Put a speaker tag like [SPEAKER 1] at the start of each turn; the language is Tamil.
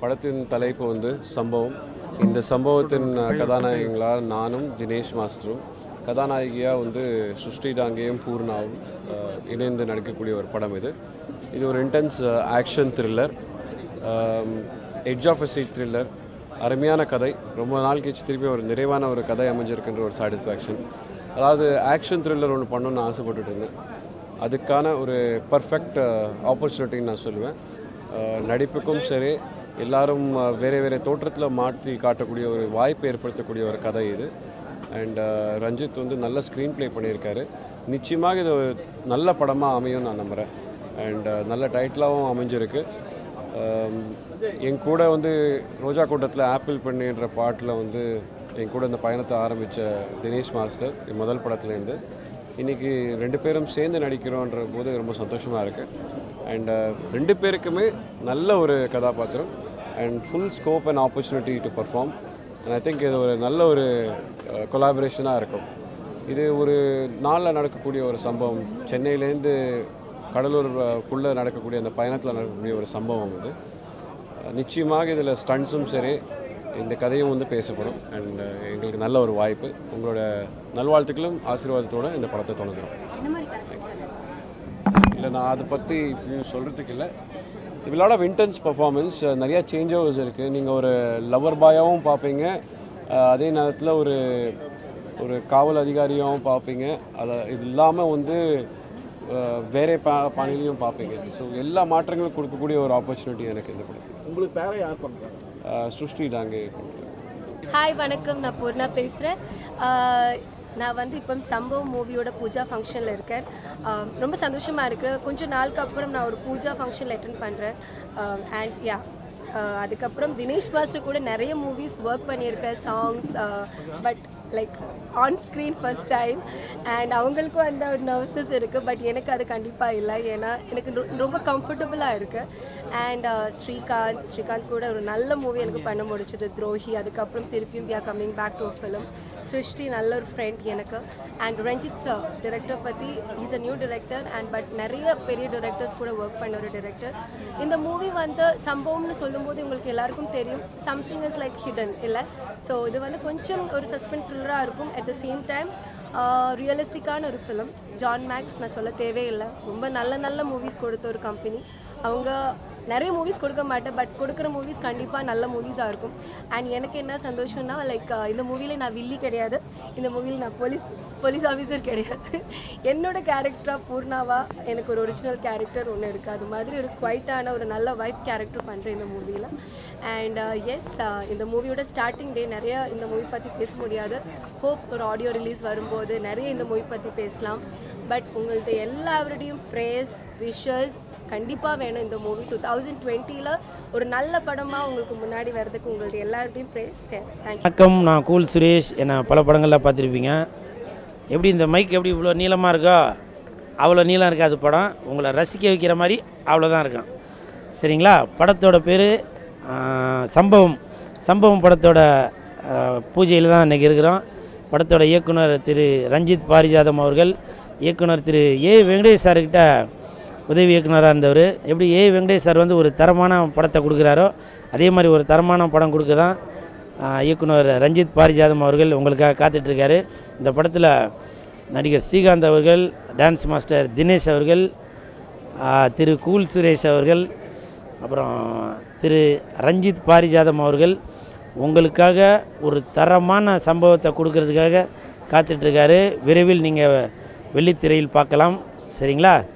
[SPEAKER 1] படத்தின் தலைப்பு வந்து சம்பவம் இந்த சம்பவத்தின் அஹ், கதாநாயகங்களாக நானும் தினேஷ் மாஸ்டரும் கதாநாயகியாக வந்து சுஷ்டி டாங்கேயும் பூர்ணாவும் அஹ், இணைந்து நடிக்கக்கூடிய ஒரு படம் இது இது ஒரு intense action thriller edge of street thriller அருமையான கதை ரொம்ப நாள் கழிச்சு திருப்பி ஒரு நிறைவான ஒரு கதை அமைஞ்சிருக்குன்ற ஒரு சாட்டிஸ்ஃபேக்ஷன் அதாவது ஆக்ஷன் த்ரில்லர் ஒன்று பண்ணணும்னு ஆசைப்பட்டுட்டு இருந்தேன் அதுக்கான ஒரு பர்ஃபெக்ட் ஆப்பர்ச்சுனிட்டின்னு நான் சொல்லுவேன் அஹ், நடிப்புக்கும் சரி எல்லாரும் அஹ், வேறு வேறு தோற்றத்தில் மாற்றி காட்டக்கூடிய ஒரு வாய்ப்பை ஏற்படுத்தக்கூடிய ஒரு கதை இது அண்ட் ரஞ்சித் வந்து நல்ல ஸ்க்ரீன் ப்ளே பண்ணியிருக்காரு நிச்சயமாக இது ஒரு நல்ல படமாக அமையும் நான் நம்புகிறேன் அண்ட் நல்ல டைட்டிலாகவும் அமைஞ்சிருக்கு ஆம், என் கூட வந்து ரோஜா கூட்டத்தில் ஆப்பிள் பண்ணின்ற பாட்டில் வந்து என் கூட இந்த பயணத்தை ஆரம்பித்த தினேஷ் மாஸ்டர் என் முதல் படத்துலேருந்து இன்றைக்கி ரெண்டு பேரும் சேர்ந்து நடிக்கிறோன்ற போது ரொம்ப சந்தோஷமாக இருக்குது அண்ட் ரெண்டு பேருக்குமே நல்ல ஒரு கதாபாத்திரம் and full scope and opportunity to perform and I think இது ஒரு நல்ல ஒரு கொலாபரேஷனாக இருக்கும் இது ஒரு நாளில் நடக்கக்கூடிய ஒரு சம்பவம் சென்னையிலேருந்து கடலூருக்குள்ளே நடக்கக்கூடிய அந்த பயணத்தில் நடக்கக்கூடிய ஒரு சம்பவம் இது அஹ் நிச்சயமாக இதில் ஸ்டண்ட்ஸும் சரி இந்த கதையும் வந்து பேசப்படும் அண்ட் எங்களுக்கு நல்ல ஒரு வாய்ப்பு உங்களோட நல்வாழ்த்துக்களும் ஆசீர்வாதத்தோட இந்த படத்தை தொடங்குறோம்
[SPEAKER 2] என்ன மாதிரி கேரக்டர்
[SPEAKER 1] இல்லை நான் அதை பற்றி இப்பயும் சொல்கிறதுக்கு இல்லை விளாட் ஆஃப் இன்டென்ஸ் பர்ஃபார்மன்ஸ் நிறையா சேஞ்ச் ஓவர்ஸ் இருக்குது நீங்கள் ஒரு லவர் பாயாகவும் பார்ப்பீங்க அஹ் அதே நேரத்தில் ஒரு ஒரு காவல் அதிகாரியாகவும் பார்ப்பீங்க அதை இது இல்லாமல் வந்து அஹ் வேற பா பாணிலையும் பார்ப்பீங்க ஸோ எல்லா மாற்றங்களும் கொடுக்கக்கூடிய ஒரு ஆப்பர்ச்சுனிட்டி எனக்கு இந்த படத்தில்
[SPEAKER 3] உங்களுக்கு பேரை யார் பண்ணுறாங்க
[SPEAKER 1] சுஷ்டி டாங்கே
[SPEAKER 2] ஹாய் வணக்கம் நான் பூர்ணா பேசுகிறேன் நான் வந்து இப்போ சம்பவம் மூவியோட பூஜா ஃபங்க்ஷனில் இருக்கேன் ஆஹ் ரொம்ப சந்தோஷமாக இருக்குது கொஞ்சம் நாளுக்கு அப்புறம் நான் ஒரு பூஜா ஃபங்க்ஷனில் அட்டன் பண்ணுறேன் அண்ட் யா அதுக்கப்புறம் தினேஷ் மாஸ்டர் கூட நிறைய மூவிஸ் ஒர்க் பண்ணியிருக்கேன் songs but like on screen first time and அவங்களுக்கும் அந்த ஒரு நர்வஸஸ் இருக்குது பட் எனக்கு அது கண்டிப்பாக இல்லை ஏன்னா எனக்கு ரொ- ரொம்ப கம்ஃபர்டபுளாக இருக்குது அண்ட் ஸ்ரீகாந்த் ஸ்ரீகாந்த் கூட ஒரு நல்ல மூவி எனக்கு பண்ண முடிச்சது துரோஹி அதுக்கப்புறம் திருப்பியும் we are coming back to film Srishti நல்ல ஒரு ஃப்ரெண்ட் எனக்கு அண்ட் ரஞ்சித் சார் டிரெக்டர் பற்றி is a new director and but நிறைய பெரிய டிரெக்டர்ஸ் கூட ஒர்க் பண்ண ஒரு டிரெக்டர் இந்த மூவி வந்து சம்பவம்னு சொல்லும்போது உங்களுக்கு எல்லாருக்கும் தெரியும் சம்திங் இஸ் லைக் ஹிடன் இல்லை ஸோ இது வந்து கொஞ்சம் ஒரு சஸ்பென்ஸ் த்ரில்லராக இருக்கும் அட் த சேம் டைம் ரியலிஸ்டிக்கான ஒரு ஃபிலிம் ஜான் மேக்ஸ் நான் சொல்ல தேவையில்லை ரொம்ப நல்ல நல்ல மூவிஸ் கொடுத்த ஒரு கம்பெனி அவங்க நிறைய மூவிஸ் கொடுக்க மாட்டேன் பட் கொடுக்குற மூவிஸ் கண்டிப்பாக நல்ல மூவிஸாக இருக்கும் அண்ட் எனக்கு என்ன சந்தோஷம்னா லைக் இந்த மூவியில் நான் வில்லி கிடையாது இந்த மூவியில் நான் போலீஸ் போலீஸ் ஆஃபீஸர் கிடையாது என்னோட கேரக்டராக பூர்ணாவா எனக்கு ஒரு ஒரிஜினல் கேரக்டர் ஒன்று இருக்குது அது மாதிரி ஒரு குவைட்டான ஒரு நல்ல வைஃப் கேரக்டர் பண்ணுறேன் இந்த மூவியில் அண்ட் எஸ் இந்த மூவியோட ஸ்டார்டிங் டே நிறைய இந்த மூவி பற்றி பேச முடியாது ஹோப் ஒரு ஆடியோ ரிலீஸ் வரும்போது நிறைய இந்த மூவி பற்றி பேசலாம் பட் உங்கள்ட்ட எல்லாருடையும் ப்ரேஸ் விஷஸ் கண்டிப்பாக வேணும் இந்த மூவி டூ தௌசண்ட் டுவெண்ட்டியில் ஒரு நல்ல படமாக உங்களுக்கு முன்னாடி வர்றதுக்கு உங்கள்ட்ட எல்லாருடையும் ப்ரேஸ் தேவை தேங்க்யூ
[SPEAKER 4] வணக்கம் நான் கூல் சுரேஷ் என்னை பல படங்களில் பார்த்துருப்பீங்க எப்படி இந்த மைக் எப்படி இவ்வளோ நீளமாக இருக்கோ அவ்வளோ நீளம் இருக்காது படம் உங்களை ரசிக்க வைக்கிற மாதிரி அவ்வளோதான் இருக்கும் சரிங்களா படத்தோட பேர் சம்பவம் சம்பவம் படத்தோட பூஜையில் தான் இன்றைக்கி இருக்கிறோம் படத்தோட இயக்குனர் திரு ரஞ்சித் பாரிஜாதம் அவர்கள் இயக்குனர் திரு ஏ வெங்கடேஷ் சார்கிட்ட உதவி இயக்குனராக இருந்தவர் எப்படி ஏ வெங்கடேஷ் சார் வந்து ஒரு தரமான படத்தை கொடுக்குறாரோ அதே மாதிரி ஒரு தரமான படம் கொடுக்க தான் ஆஹ், இயக்குனர் ரஞ்சித் பாரிஜாதம் அவர்கள் உங்களுக்காக காத்துட்ருக்காரு இந்த படத்தில் நடிகர் ஸ்ரீகாந்த் அவர்கள் டான்ஸ் மாஸ்டர் தினேஷ் அவர்கள் ஆஹ், திரு கூல் சுரேஷ் அவர்கள் அப்புறம் திரு ரஞ்சித் பாரிஜாதம் அவர்கள் உங்களுக்காக ஒரு தரமான சம்பவத்தை கொடுக்கறதுக்காக காத்துட்ருக்காரு விரைவில் நீங்கள் வெள்ளித்திரையில் பார்க்கலாம் சரிங்களா